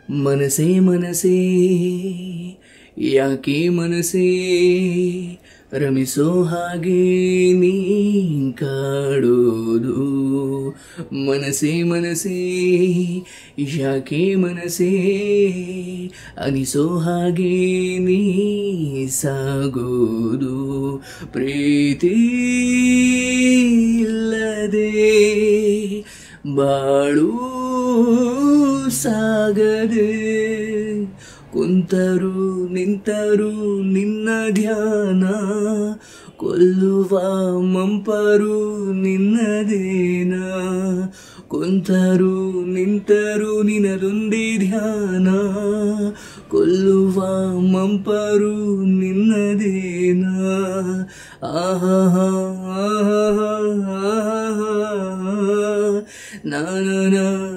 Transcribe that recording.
ಮನಸೇ ಮನಸೇ ಯಾಕೆ ಮನಸೇ ರಮಿಸೋ ಹಾಗೆ ನೀ ಕಾಡೋದು ಮನಸೇ ಮನಸೇ ಯಾಕೆ ಮನಸೇ ಅನಿಸೋ ಹಾಗೆ ನೀ ಸಾಗೋದು ಪ್ರೀತಿ ಇಲ್ಲದೆ ಬಾಳು ಸಾಗದೆ ಕುಂತರು ನಿಂತರು ನಿನ್ನ ಧ್ಯಾನ ಕೊಲ್ಲುವ ಮಂಪರು ನಿನ್ನದೇನ ಕುಂತರು ನಿಂತರು ನಿನದೊಂದೇ ಧ್ಯಾನ ಕೊಲ್ಲುವ ಮಂಪರು ನಿನ್ನದೇನ ಆಹಾ ಆಹಾ ನಾನ